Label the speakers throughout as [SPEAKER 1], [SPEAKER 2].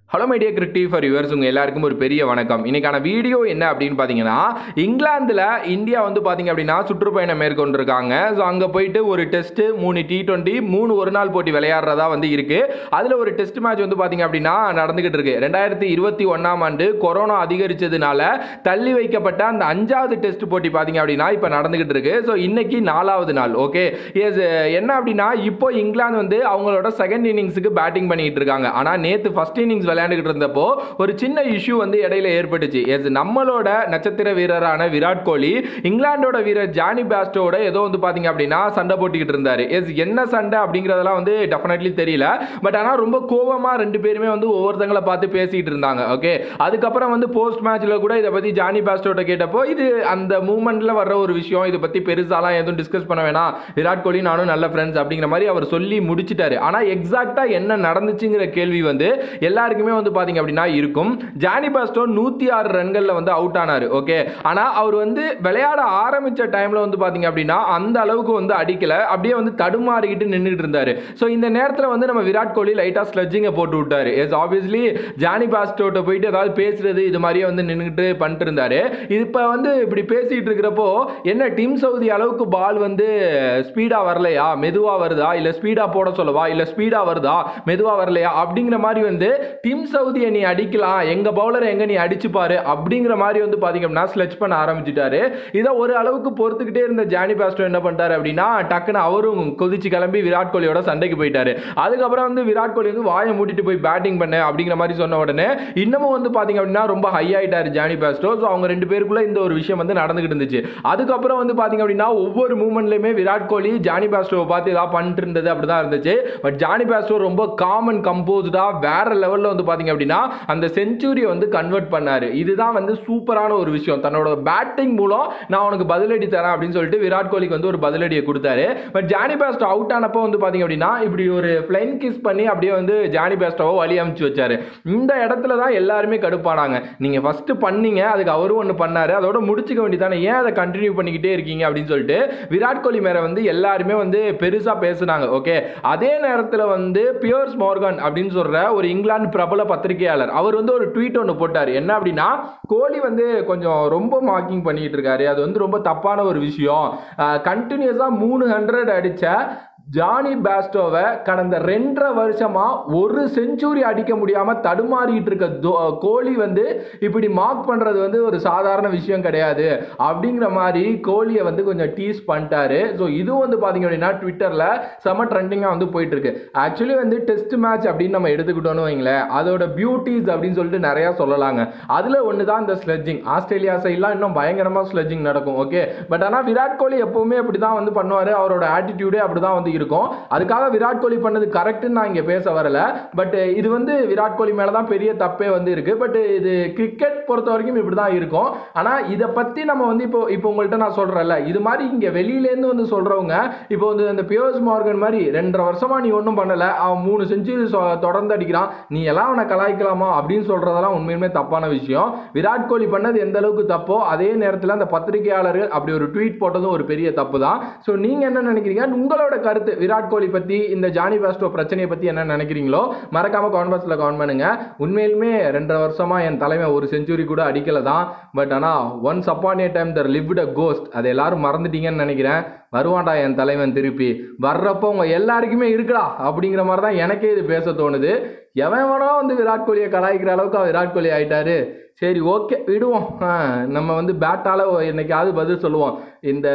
[SPEAKER 1] hello my dear cricket followers உங்கள் எல்லாருக்கும் ஒரு பெரிய வணக்கம் இன்னைக்கான வீடியோ என்ன அப்படின்னு பார்த்தீங்கன்னா இங்கிலாந்தில் இந்தியா வந்து பார்த்தீங்க அப்படின்னா சுற்றுப்பயணம் மேற்கொண்டிருக்காங்க ஸோ அங்கே போயிட்டு ஒரு டெஸ்ட்டு மூணு டி டுவெண்ட்டி மூணு ஒரு நாள் போட்டி விளையாடுறதா வந்து இருக்கு அதில் ஒரு டெஸ்ட் மேட்ச் வந்து பார்த்தீங்க அப்படின்னா நடந்துகிட்டு இருக்கு ரெண்டாயிரத்தி இருபத்தி ஒன்றாம் ஆண்டு கொரோனா அதிகரிச்சதுனால தள்ளி வைக்கப்பட்ட அந்த அஞ்சாவது டெஸ்ட் போட்டி பார்த்தீங்க அப்படின்னா இப்போ நடந்துகிட்டு இருக்கு ஸோ இன்னைக்கு நாலாவது நாள் ஓகே எஸ் என்ன அப்படின்னா இப்போ இங்கிலாந்து வந்து அவங்களோட செகண்ட் இன்னிங்ஸுக்கு பேட்டிங் பண்ணிட்டு இருக்காங்க ஆனால் நேற்று ஃபர்ஸ்ட் இன்னிங்ஸ் விளையாண்டுக்கிட்டு இருந்தப்போ ஒரு சின்ன இஷ்யூ வந்து இடையில ஏற்பட்டுச்சு எஸ் நம்மளோட நட்சத்திர வீரரான விராட் கோலி இங்கிலாந்தோட வீரர் ஜானி பேஸ்டோட ஏதோ வந்து பாத்தீங்க அப்படின்னா சண்டை போட்டுக்கிட்டு இருந்தாரு எஸ் என்ன சண்டை அப்படிங்கறதெல்லாம் வந்து டெஃபினெட்லி தெரியல பட் ஆனால் ரொம்ப கோபமா ரெண்டு பேருமே வந்து ஒவ்வொருத்தங்களை பார்த்து பேசிட்டு இருந்தாங்க ஓகே அதுக்கப்புறம் வந்து போஸ்ட் மேட்ச்ல கூட இதை பத்தி ஜானி பேஸ்டோட கேட்டப்போ இது அந்த மூமெண்ட்ல வர்ற ஒரு விஷயம் இதை பத்தி பெருசாலாம் எதுவும் டிஸ்கஸ் பண்ண வேணாம் விராட் கோலி நானும் நல்ல ஃப்ரெண்ட்ஸ் அப்படிங்கிற மாதிரி அவர் சொல்லி முடிச்சிட்டாரு ஆனா எக்ஸாக்டா என்ன நடந்துச்சுங்கிற கேள்வி வந்து எல்லாருக்குமே வந்து பாத்தீங்க அப்படின்னா இருக்கும் ஜானி பாஸ்டோ நூத்தி ஆறு ரன்கள்ல வந்து அவுட் ஆனாரு ஓகே ஆனா அவர் வந்து விளையாட ஆரம்பிச்ச டைம்ல வந்து பாத்தீங்க அப்படின்னா அந்த அளவுக்கு வந்து அடிக்கல அப்படியே வந்து தடுமாறிக்கிட்டு நின்றுட்டு இருந்தாரு ஸோ இந்த நேரத்தில் வந்து நம்ம விராட் கோலி லைட்டா ஸ்லட்ஜிங்கை போட்டு விட்டாரு எஸ் ஆப்வியஸ்லி ஜானி பாஸ்டோட்ட போயிட்டு ஏதாவது பேசுறது இது மாதிரியே வந்து நின்றுட்டு பண்ணிட்டு இருந்தாரு இப்போ வந்து இப்படி பேசிட்டு இருக்கிறப்போ என்ன டீம் சவுதி அளவுக்கு பால் வந்து ஸ்பீடா வரலையா மெதுவா வருதா இல்ல ஸ்பீடா போட சொல்லவா இல்ல ஸ்பீடா வருதா மெதுவா வரலையா அப்படிங்கிற மாதிரி வந்து டீம் சவுதியை நீ அடிக்கலாம் எங்க பவுலரை எங்க நீ அடிச்சு பாரு அப்படிங்கிற மாதிரி வந்து பாத்தீங்க அப்படின்னா ஸ்லெச் பண்ண ஆரம்பிச்சிட்டாரு இதை ஒரு அளவுக்கு பொறுத்துக்கிட்டே இருந்த ஜானி பாஸ்டோ என்ன பண்ணிட்டாரு அப்படின்னா டக்குன்னு அவரும் கொதிச்சு கிளம்பி விராட் கோலியோட சண்டைக்கு போயிட்டாரு அதுக்கப்புறம் வந்து விராட் கோலி வந்து வாயை மூடிட்டு போய் பேட்டிங் பண்ணு அப்படிங்கிற மாதிரி சொன்ன உடனே இன்னமும் வந்து பாத்தீங்க அப்படின்னா ரொம்ப ஹை ஆயிட்டாரு ஜானி பாஸ்டோ ஸோ அவங்க ரெண்டு பேருக்குள்ள இந்த ஒரு விஷயம் வந்து நடந்துகிட்டு இருந்துச்சு அதுக்கப்புறம் வந்து பாத்தீங்க அப்படின்னா ஒவ்வொரு மூமெண்ட்லயுமே விராட் கோலி ஜானி பாஸ்டோவை பார்த்து ஏதாவது பண்ணிட்டு இருந்தது அப்படிதான் இருந்துச்சு பட் ஜானி பாஸ்டோ ரொம்ப காமன் கம்போஸ்டா வேற லெவல்ல வந்து பாத்தீங்க அப்படின்னா அந்த செஞ்சுரியை வந்து கன்வெர்ட் பண்ணாரு இதுதான் வந்து சூப்பரான ஒரு விஷயம் தன்னோட பேட்டிங் மூலம் நான் உனக்கு பதிலடி தரேன் அப்படின்னு சொல்லிட்டு விராட் கோலிக்கு வந்து ஒரு பதிலடியை கொடுத்தாரு பட் ஜானி பாஸ்டோ அவுட் ஆனப்போ வந்து பாத்தீங்க அப்படின்னா இப்படி ஒரு ஃபிளைன் கிஸ் பண்ணி அப்படியே வந்து ஜானி பாஸ்டோவை வழி அமைச்சு வச்சாரு இந்த இடத்துல தான் எல்லாருமே கடுப்பானாங்க நீங்க ஃபர்ஸ்ட் பண்ணீங்க அதுக்கு அவரும் ஒன்று பண்ணாரு அதோட முடிச்சுக்க வேண்டியதானே ஏன் அதை கண்டினியூ பண்ணிக்கிட்டே இருக்கீங்க அப்படின்னு சொல்லிட்டு விராட் கோலி மேல வந்து எல்லாருமே வந்து பெருசா பேசுனாங்க ஓகே அதே நேரத்தில் வந்து பியர்ஸ் மார்கன் அப்படின்னு சொல்ற ஒரு இங்கிலாந்து பிரபல பத்திரிகையாளர் அவர் வந்து ஒரு ட்வீட் ஒன்று போட்டார் என்ன அப்படின்னா கோலி வந்து கொஞ்சம் ரொம்ப மார்க்கிங் பண்ணிட்டு இருக்காரு அது வந்து ரொம்ப தப்பான ஒரு விஷயம் கண்டினியூஸாக மூணு ஹண்ட்ரட் அடிச்ச ஜானி பேஸ்டோவை கடந்த ரெண்டரை வருஷமா ஒரு செஞ்சுரி அடிக்க முடியாம தடுமாறிட்டு இருக்க தோ- கோலி வந்து இப்படி மார்க் பண்றது வந்து ஒரு சாதாரண விஷயம் கிடையாது அப்படிங்கிற மாதிரி கோலியை வந்து கொஞ்சம் டீஸ் பண்ணிட்டாரு ஸோ இதுவும் வந்து பாத்தீங்க அப்படின்னா ட்விட்டர்ல செம ட்ரெண்டிங்காக வந்து போயிட்டு இருக்கு ஆக்சுவலி வந்து டெஸ்ட் மேட்ச் அப்படின்னு நம்ம எடுத்துக்கிட்டோம்னு வைங்களேன் அதோட பியூட்டிஸ் அப்படின்னு சொல்லிட்டு நிறைய சொல்லலாங்க அதுல ஒன்று தான் இந்த ஸ்லெட்ஜிங் ஆஸ்திரேலியா சைட்லாம் இன்னும் பயங்கரமா ஸ்லெட்ஜிங் நடக்கும் ஓகே பட் ஆனால் விராட் கோலி எப்பவுமே அப்படி தான் வந்து பண்ணுவாரு அவரோட ஆட்டிடியூடே அப்படி தான் வந்து இருக்கும் அதுக்காக விராட் கோலி பண்ணது கரெக்ட்னு நான் இங்கே பேச வரல பட் இது வந்து விராட் கோலி மேலே தான் பெரிய தப்பே வந்து இருக்கு பட் இது கிரிக்கெட் பொறுத்த வரைக்கும் இப்படி தான் இருக்கும் ஆனால் இதை பற்றி நம்ம வந்து இப்போ இப்போ உங்கள்கிட்ட நான் சொல்கிறேன்ல இது மாதிரி இங்கே வெளியிலேருந்து வந்து சொல்கிறவங்க இப்போ வந்து அந்த பியோஸ் மார்கன் மாதிரி ரெண்டரை வருஷமா நீ ஒன்றும் பண்ணலை அவன் மூணு செஞ்சுரி தொடர்ந்து அடிக்கிறான் நீ எல்லாம் அவனை கலாய்க்கலாமா அப்படின்னு சொல்கிறதெல்லாம் உண்மையுமே தப்பான விஷயம் விராட் கோலி பண்ணது எந்த அளவுக்கு தப்போ அதே நேரத்தில் அந்த பத்திரிகையாளர்கள் அப்படி ஒரு ட்வீட் போட்டதும் ஒரு பெரிய தப்பு தான் ஸோ நீங்கள் என்ன நினைக்கிறீங்க உங்களோட கருத்து விராட் கோலி பற்றி இந்த ஜானி பாஸ்டோ பிரச்சனையை பற்றி என்ன நினைக்கிறீங்களோ மறக்காம கான்வர்ஸில் கமெண்ட் பண்ணுங்க உண்மையிலுமே ரெண்டரை வருஷமா என் தலைமை ஒரு செஞ்சுரி கூட அடிக்கல தான் பட் ஆனால் once upon a time there lived a ghost அதை எல்லாரும் மறந்துட்டீங்கன்னு நினைக்கிறேன் வருவான்டா என் தலைவன் திருப்பி வர்றப்போ உங்க எல்லாருக்குமே இருக்குடா அப்படிங்கிற மாதிரி தான் எனக்கே இது பேச தோணுது எவன் வேணா வந்து விராட் கோலியை கலாய்க்கிற அளவுக்கு அவன் விராட் கோலி ஆயிட்டாரு சரி ஓகே விடுவோம் ஆ, நம்ம வந்து பேட்டால என்னைக்காவது பதில் சொல்லுவோம் இந்த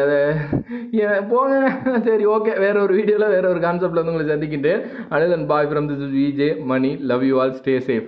[SPEAKER 1] ஏன் போங்க சரி ஓகே வேற ஒரு வீடியோவில் வேற ஒரு கான்செப்ட்ல வந்து உங்களை சந்திக்கின்றேன் அனிதன் bye from this VJ Mani love you all stay safe